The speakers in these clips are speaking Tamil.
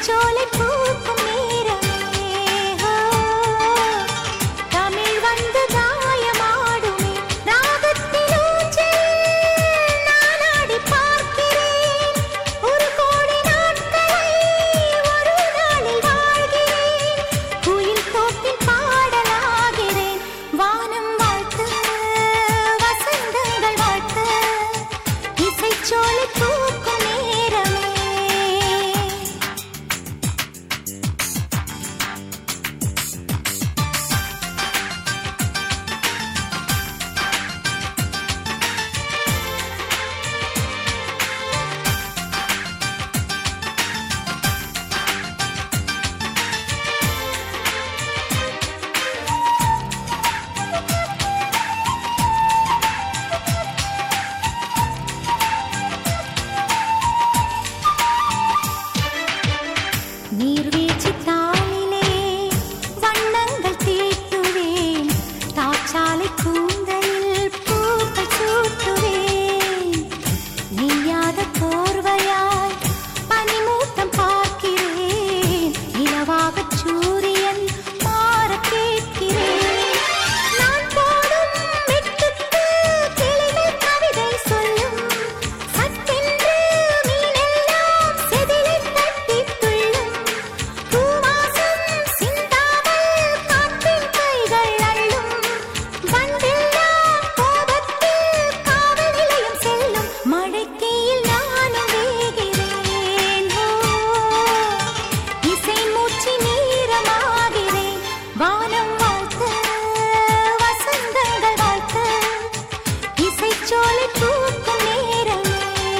இசைச்சோலை பூக்கும் நேரமே ஹோ. தமிழ் வந்து காயமாடுமே ராகத்தில் ஊஞ்சல் நான் ஆடிப் பார்க்கிறேன். ஒரு கோடி நாட்களை ஒரு நாளில் வாழ்கிறேன். குயில் தோப்பில் பாடலாகிறேன். வானம் வாழ்த்து, வசந்தங்கள் வாழ்த்து, இசைச்சோலை பூக்கும் நேரமே நீர்வீழ்ச்சி தாளிலே வண்ணங்கள் தீட்டுவேன் தாச்சாலை கூந்தலில் பூக்கள் சூட்டுவேன் நீயாத போர்வையாய் பனிமூட்டம் பார்க்கிறேன் நிலவாகச் சூரியன் மாற கேட்கிறேன் நான் போடும் மெட்டுக்கு கிளிகள் கவிதை சொல்லும் சட்டென்று மீனெல்லாம் செதிலைத் தட்டித் துள்ளும் பூவாசம் சிந்தாமல் காற்றின் கைகள் அள்ளும் வண்டெல்லாம் கோபத்தில் காவல் நிலையம் செல்லும் மழைக்கையில் நானும் வேகிறேன் ஓ, இசை மூச்சு நீரமாகிறேன் வானம் வாழ்த்து வசந்தங்கள் வாழ்த்து இசைச்சோலை பூக்கும் நேரமே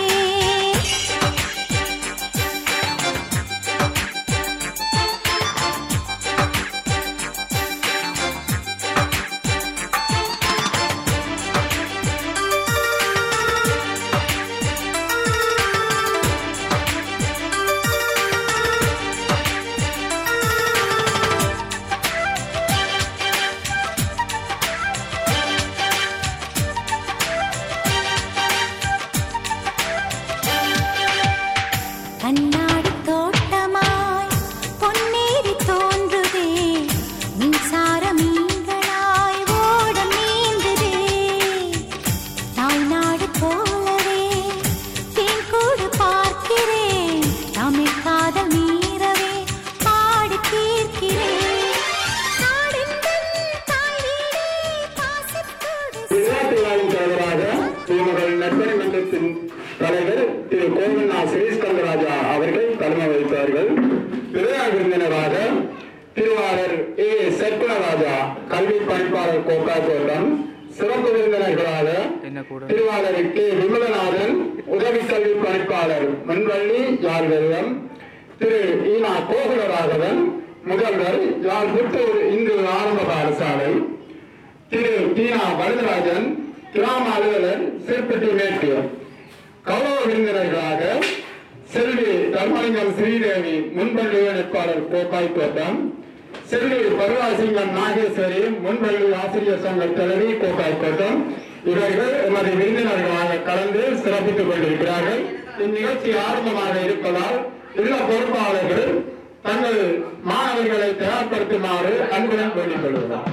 கண்ணாடி தோட்டமாய் பொன்னேறி தோன்றுதே மின்சார மீன்களாய் ஓட நீந்துதே தாய்நாடு போலவே தேன்கூடு பார்க்கிறேன் தமிழ் காதல் மீறவே பாடி தீர்க்கிறேன் நாடெங்கும் தாய் வீடே பாசத்தோடு விளையாட்டு விழாவின் தலைவராக திருமகள் நற்பணி மன்றத்தின் தலைவர் திரு கோவிந்தா ஸ்ரீஸ்கந்தராஜா அவர்கள் தலைமை வகித்தார்கள் விளையாட்டு விருந்தினராக திருவாளர் ஏ சர்க்குணராஜா கல்வி பணிப்பாளர் கோக்கா தோட்டம் சிறப்பு விருந்தினர்களாக திருவாளர் கே விமலநாதன் உதவி கல்வி பணிப்பாளர் மண்வள்ளி யாழ்வெல்லம் திரு ஈனா கோகுலராகவன் முதல்வர் யாழ் புத்தூர் இந்து ஆரம்ப பாடசாலை திரு தீனா வரதராஜன் கிராம அலுவலர் சிற்பட்டி மேற்கு கௌரவ விருந்தினர்களாக செல்வி தர்மலிங்கம் ஸ்ரீதேவி முன்பள்ளி வேட்பாளர் கோப்பாய் தோட்டம் செல்வி பருவாசிங்கம் நாகேஸ்வரி முன்பள்ளி ஆசிரியர் சங்க தலைவி கோப்பாய் தோட்டம் இவர்கள் எமது விருந்தினர்களாக கலந்து சிறப்பித்துக் கொண்டிருக்கிறார்கள் இந்நிகழ்ச்சி ஆரம்பமாக இருப்பதால் இல்ல பொறுப்பாளர்கள் தங்கள் மாணவர்களை தயார்படுத்துமாறு அன்புடன் வேண்டிக் கொள்கிறார்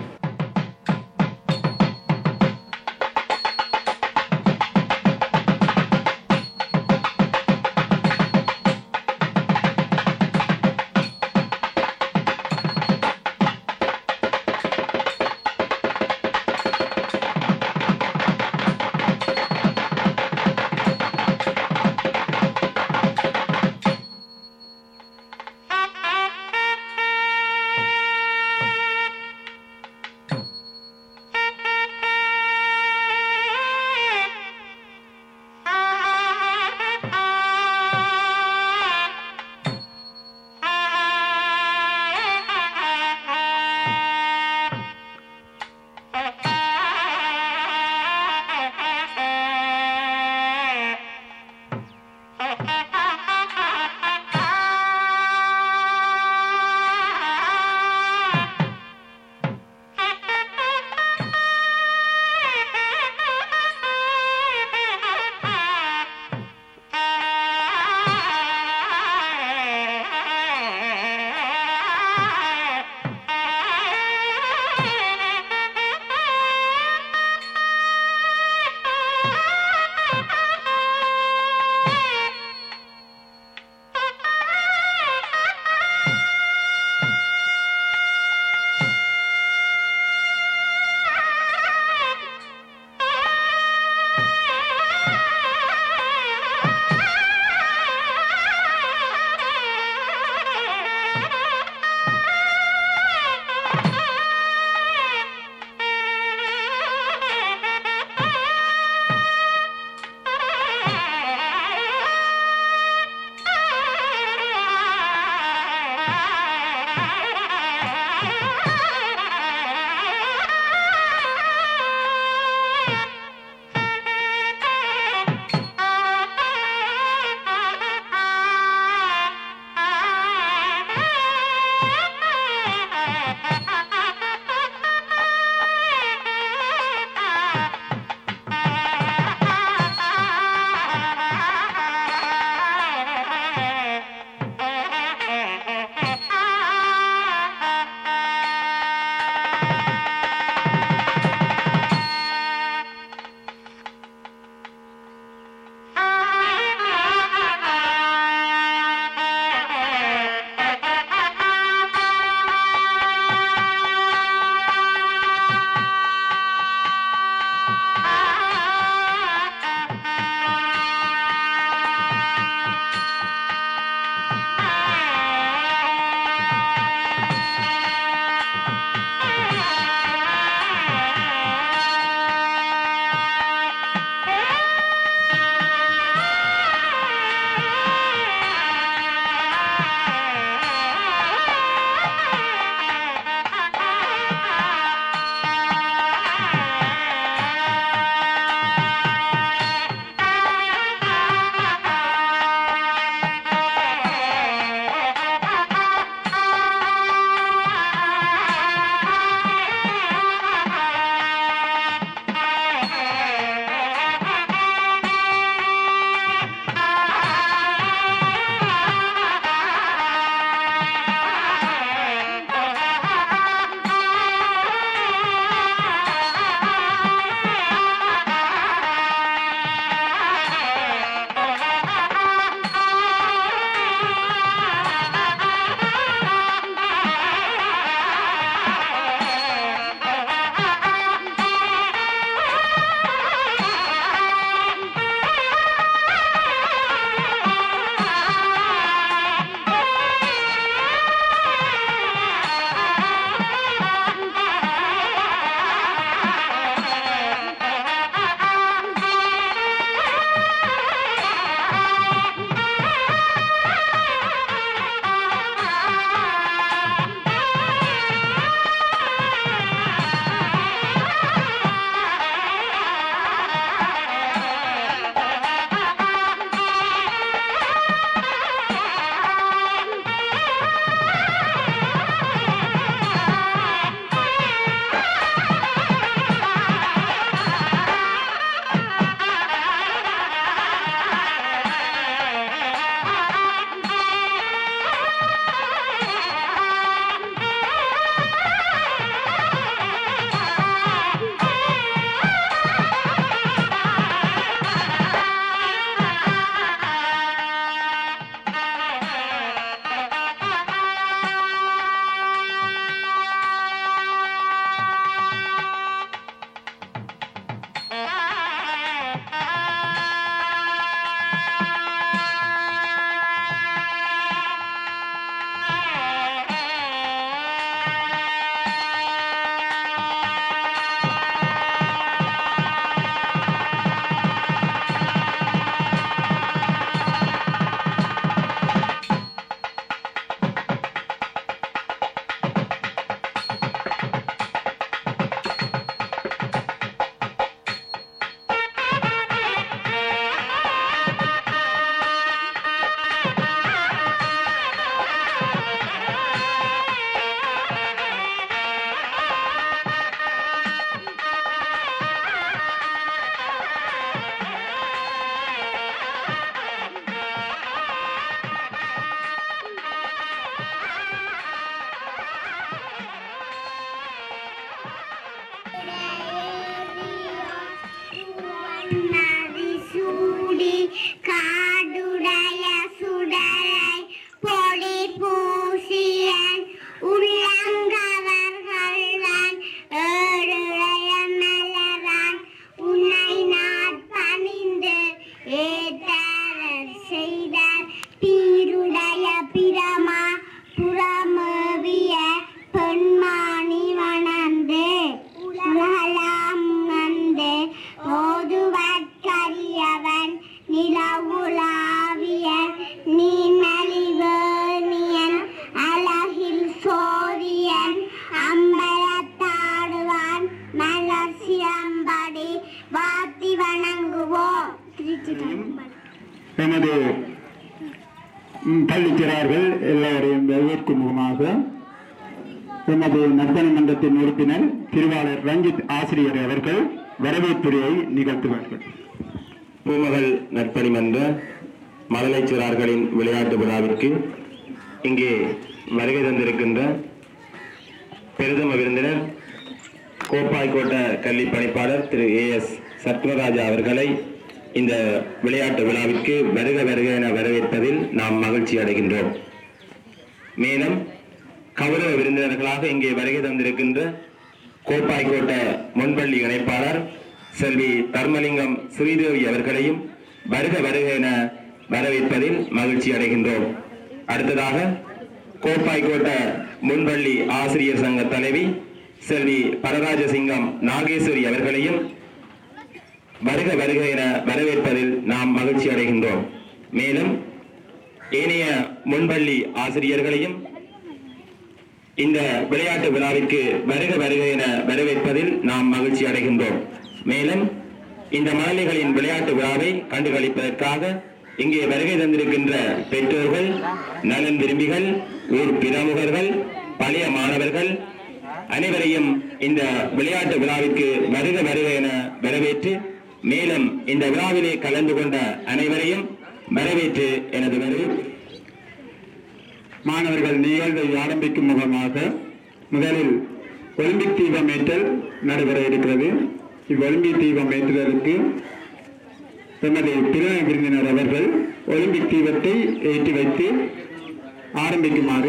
எமது ம், பள்ளிச்சிறார்கள் எல்லோரையும் வரவேற்கும் முகமாக எமது நற்பணி மன்றத்தின் உறுப்பினர் திருவாளர் ரஞ்சித் ஆசிரியர் அவர்கள் வரவேற்புரையை நிகழ்த்துவார்கள் பூமகள் நற்பணி மன்ற மழலைச் சிறார்களின் விளையாட்டு விழாவிற்கு இங்கே வருகை தந்திருக்கின்ற பெருதம விருந்தினர் கோப்பாய்கோட்ட கல்வி பணிப்பாளர் திரு ஏ எஸ் சத்வராஜா அவர்களை இந்த விளையாட்டு விழாவிற்கு வருக வருக என வரவேற்பதில் நாம் மகிழ்ச்சி அடைகின்றோம் மேலும் கௌரவ விருந்தினர்களாக இங்கே வருகை தந்திருக்கின்ற கோப்பாய்கோட்ட முன்பள்ளி இணைப்பாளர் செல்வி தர்மலிங்கம் ஸ்ரீதேவி அவர்களையும் வருக வருக என வரவேற்பதில் மகிழ்ச்சி அடைகின்றோம் அடுத்ததாக கோப்பாய்கோட்ட முன்பள்ளி ஆசிரியர் சங்க தலைவி செல்வி பரராஜசிங்கம் நாகேஸ்வரி அவர்களையும் வருக வருக என வரவேற்பதில் நாம் மகிழ்ச்சி அடைகின்றோம் மேலும் ஏனைய முன்பள்ளி ஆசிரியர்களையும் இந்த விளையாட்டு விழாவிற்கு வருக வருக என வரவேற்பதில் நாம் மகிழ்ச்சி அடைகின்றோம் மேலும் இந்த மழலைகளின் விளையாட்டு விழாவை கண்டுகளிப்பதற்காக இங்கே வருகை தந்திருக்கின்ற பெற்றோர்கள் நலன் விரும்பிகள் ஊர் பிரமுகர்கள் பழைய மாணவர்கள் அனைவரையும் இந்த விளையாட்டு விழாவிற்கு வருக வருக என வரவேற்று மேலும் இந்த விழாவிலே கலந்து கொண்ட அனைவரையும் வரவேற்று எனது வரவு மாணவர்கள் நிகழ்வை ஆரம்பிக்கும் முகமாக முதலில் ஒலிம்பிக் தீபம் ஏற்றல் நடைபெற இருக்கிறது இவ்வொலிம்பிக் தீபம் ஏற்றுதலுக்கு எமது பிரிவு விருந்தினர் அவர்கள் ஒலிம்பிக் தீபத்தை ஏற்றி வைத்து ஆரம்பிக்குமாறு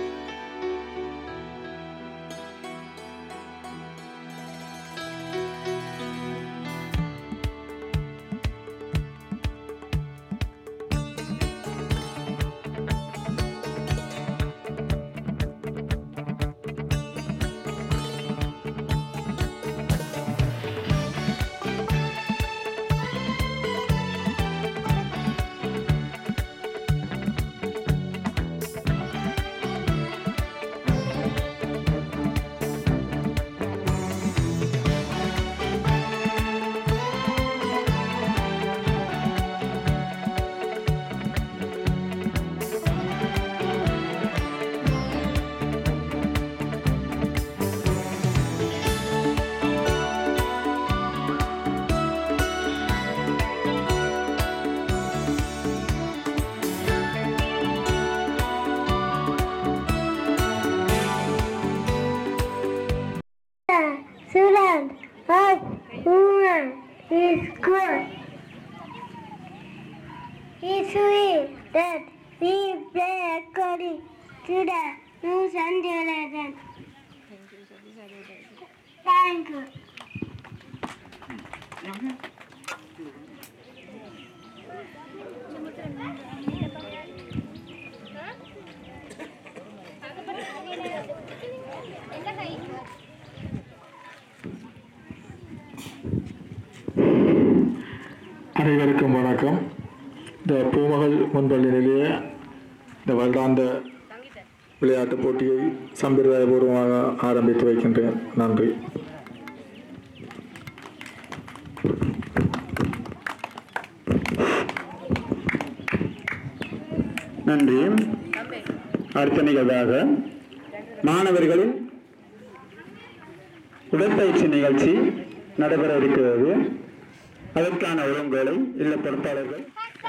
student of woman is good. It's sweet that we play according to the rules and regulations. Thank you. அனைவருக்கும் வணக்கம் இந்த பூமகள் முன்பள்ளி நிலைய இந்த வருடாந்த விளையாட்டுப் போட்டியை சம்பிரதாயபூர்வமாக ஆரம்பித்து வைக்கின்றேன் நன்றி நன்றி அடுத்த நிகழ்வாக மாணவர்களின் உடற்பயிற்சி நிகழ்ச்சி நடைபெற இருக்கிறது அதற்கான ஒழுங்குகளை இல்ல பொறுப்பாளர்கள்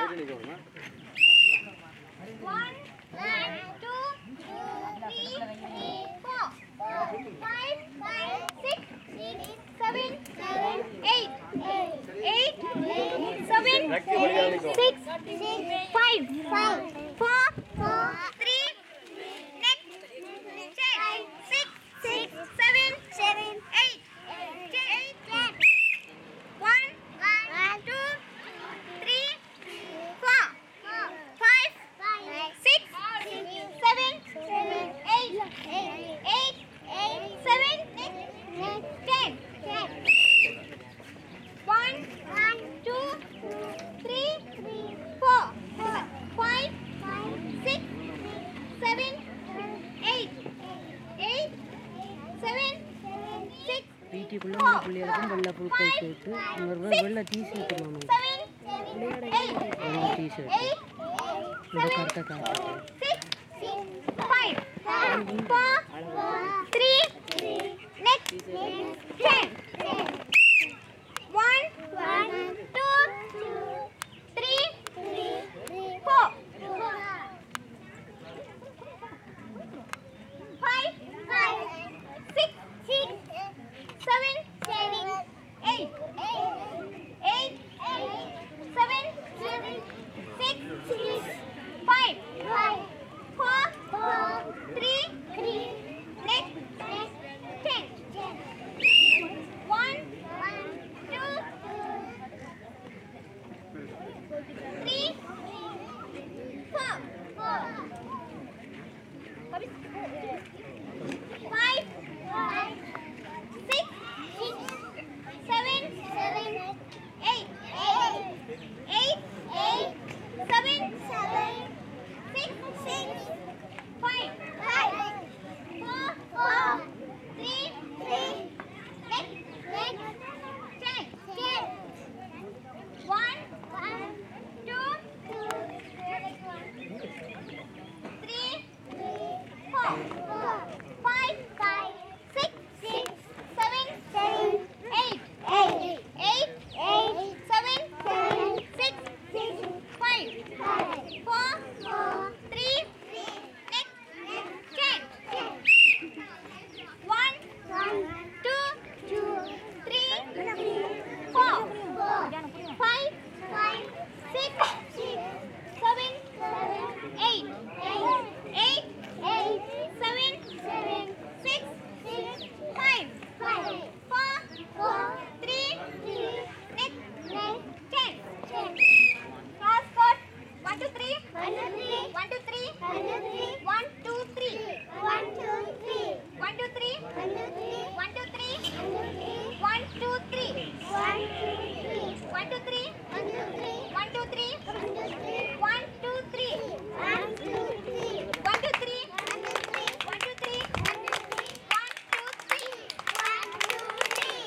One, two, three, four, five, five, six, seven, eight, eight, seven, six, five, four, three, next, ten, six, seven, eight, ten. One, two, three, four, five, six, seven, eight, eight, seven, ten. One, two, three, four, five, six, seven, eight, eight, seven, six, வீட்டுக்குள்ளே four, பிள்ளைகளுக்கும் வெள்ளை புழுக்கை கேட்டு ஒரு வெள்ளை டீ ஷர்ட் வேணும் seven, Five, five, six, six, seven, seven, eight, eight, eight, eight, seven, seven, six, six, five, five, four, four, three, three, next, next, ten, ten, one, one, two, three, four, four. Five, five, six, six, seven, seven, eight, eight, eight, eight, seven, seven, six, six, five, five, four, four, three, three, next, next, ten, ten, one, one, two, two, three, four, five, five, six, six, seven, seven, eight, eight, eight, eight, seven, seven, six, six, five, five, four, four, three, next, ten, one, one, two, two, three, four, five, five, six, six, seven, seven, eight, eight, eight, eight, seven, seven, six, six, five, five, four, four, three, three, next, next, ten, ten. Cross code. One, two, three. One, two, three. One, two, three. One, two, three. One, two, three. One, two, three. One, two, three. One, two, three. One, two, three. One, two, three. One, two, three. One, two, three. One, two, three. One, two, three. One, two, three. One, two, three. One, two, three. One, two, three.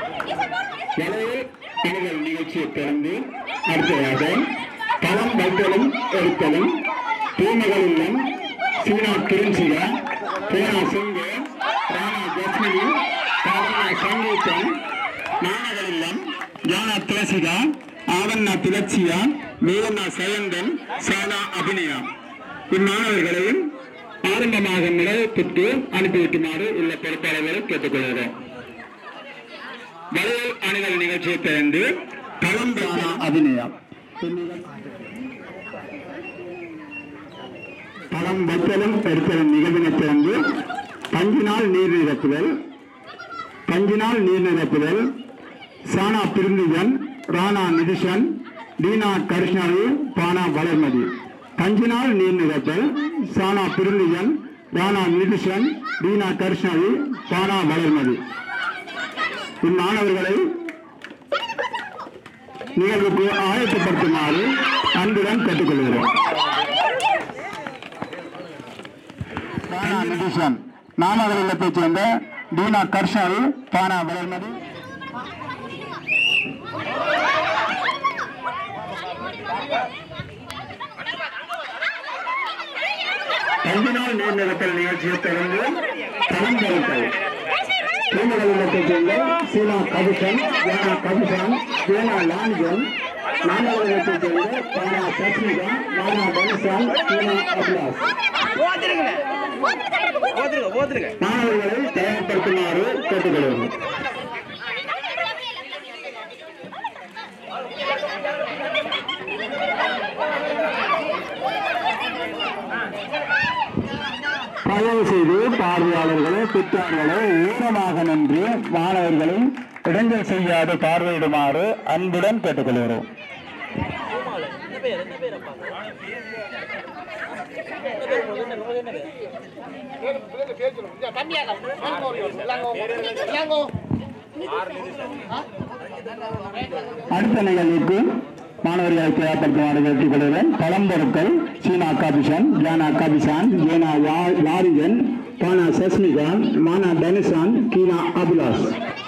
வளையல் அணிகள் நிகழ்ச்சியை தொடர்ந்து அடுத்ததாக களம் வைத்தலும் எடுத்தலும் பூமகள் இல்லம் சீனா கிருஞ்சிகா பேனா சிங்கு ராணா ஜஸ்மினி காரணா சங்கீதம் மாணவர் இல்லம் ஜானா துளசிகா ஆவண்ணா திலட்சியா மேவண்ணா சயந்தன் சானா அபிநயா இம்மாணவர்களையும் ஆரம்பமாக நிலையத்திற்கு அனுப்பி வைக்குமாறு இல்ல பொறுப்பாளர்களை கேட்டுக்கொள்கிறோம் வளையல் அணிகள் நிகழ்ச்சியை திறந்து களம்பான அபிநயம் பழம் வைத்தலும் எடுத்தலும் நிகழ்வினை திறந்து பஞ்சினால் நீர் நிரப்புதல் பஞ்சினால் நீர் நிரப்புதல் சானா பிருந்திகன் ராணா நிதிஷன் தீனா கருஷ்ணாவி பானா வளர்மதி பஞ்சினால் நீர் நிரப்பல் சானா பிருந்திகன் ராணா நிதிஷன் தீனா கருஷ்ணாவி பானா வளர்மதி இம்மாணவர்களை நிகழ்வுக்கு ஆயத்தப்படுத்துமாறு அன்புடன் கேட்டுக்கொள்கிறோம் பானா நிதிஷன் நாமகள் இல்லத்தைச் சேர்ந்த தீனா கர்ஷாவி பானா வளர்மதி ஐந்து நாள் நீர் நிரப்பல் நிகழ்ச்சியை தொடர்ந்து கலந்தளித்தல் பூமகள் இல்லத்தைச் சேர்ந்த சீனா கபிஷன் ஏனா கபிஷன் ஏனா லான்ஜன் நாமகள் இல்லத்தைச் சேர்ந்த பானா சஸ்மிகா நானா தனுஷான் சீனா அபிலாஷ் மாணவர்களை தயார்படுத்துமாறு கேட்டுக்கொள்கிறோம் தயவு செய்து பார்வையாளர்களே பெற்றார்களே ஊனமாக நின்று மாணவர்களை இடைஞ்சல் செய்யாது பார்வையிடுமாறு அன்புடன் கேட்டுக்கொள்கிறோம் அடுத்த நிகழ்வுக்கு மாணவர்களை தேவைப்படுத்துமாறு கேட்டுக்கொள்கிறேன் பழம்பொருட்கள் சீனா காபிஷன் ஜானா காபிஷான் ஜேனா யா- யாரிஜன் பானா சஸ்மிகான் மானா தனுஷான் கீனா அபிலாஷ்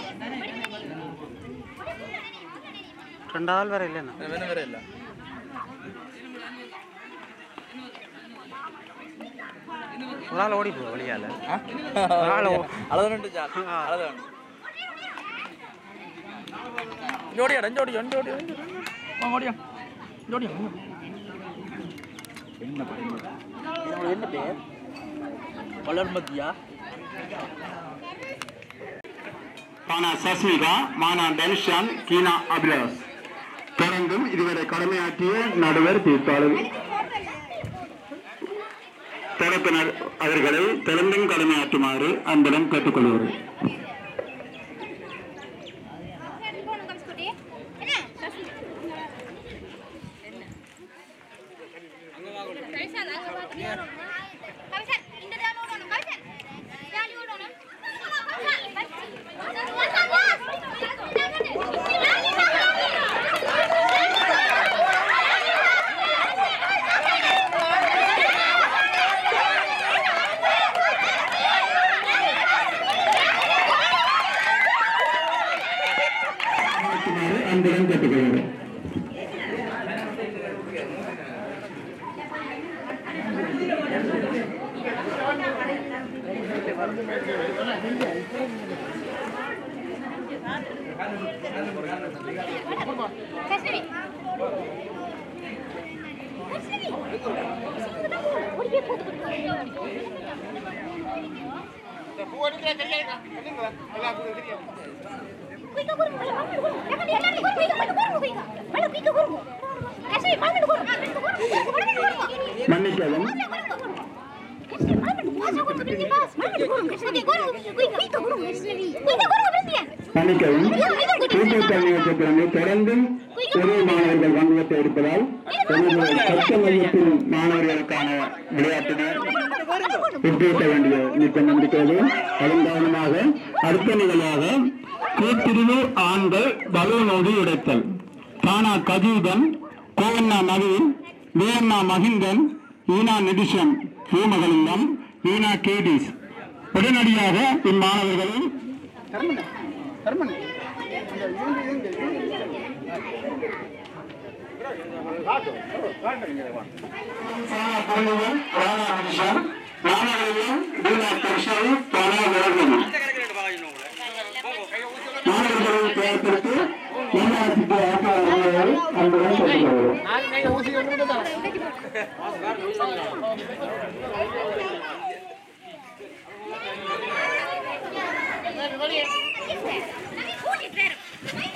രണ്ടാൾ വരെ ഇല്ലെന്നാ ഒരാൾ ഓടിപ്പോ വെളിയാല് ഒരാൾ അളവുണ്ട് അളവുണ്ട് ജോഡിയാടാ ജോഡി ജോഡി ഓടിയാ ജോഡിയാ என்ன பேர் வளர்மதியா பானா சஸ்மிகா மானா தனுஷான் கீனா அபிலாஷ் தொடர்ந்தும் இதுவரை கடமையாற்றிய நடுவர் தீர்ப்பாளர் தரப்பினர் அவர்களை தொடர்ந்தும் கடமையாற்றுமாறு அன்புடன் கேட்டுக்கொள்கிறேன் நடத்துமாறு அன்புடன் கேட்டுக்கொள்கிறேன் மன்னிக்கவும் மன்னிக்கவும் கூட்டத்தல் நிகழ்ச்சிக்கிழமை தொடர்ந்தும் ஒரே மாணவர்கள் பங்குபெற்று இருப்பதால் எனது சட்ட மையத்தின் மாணவர்களுக்கான விளையாட்டினர் விட்டுவிட்ட வேண்டிய நிச்சயம் இருக்கிறது அதன் காரணமாக அடுத்த நிகழ்வாக கூப்பிரிவு ஆண்கள் பலூனோடு உடைத்தல் தானா கஜீதன் கோவண்ணா நவீன் வியன்னா மகிந்தன் ஈனா நிதிஷன் பூமகளிங்கம் ஈனா கேடிஸ் உடனடியாக இம்மாணவர்களை பொண்ணுவன் ராதாகிருஷ்ணன் மாணவர்களும் தீனா கிருஷ்ணன் மாணவர்களும் மாணவர்களின் பெயர் குறித்து என்ஆர்சிக்கு ஆசிரியர்கள் அன்புடன் கேட்டுக்கொள்கிறோம் கூட்டிட்டு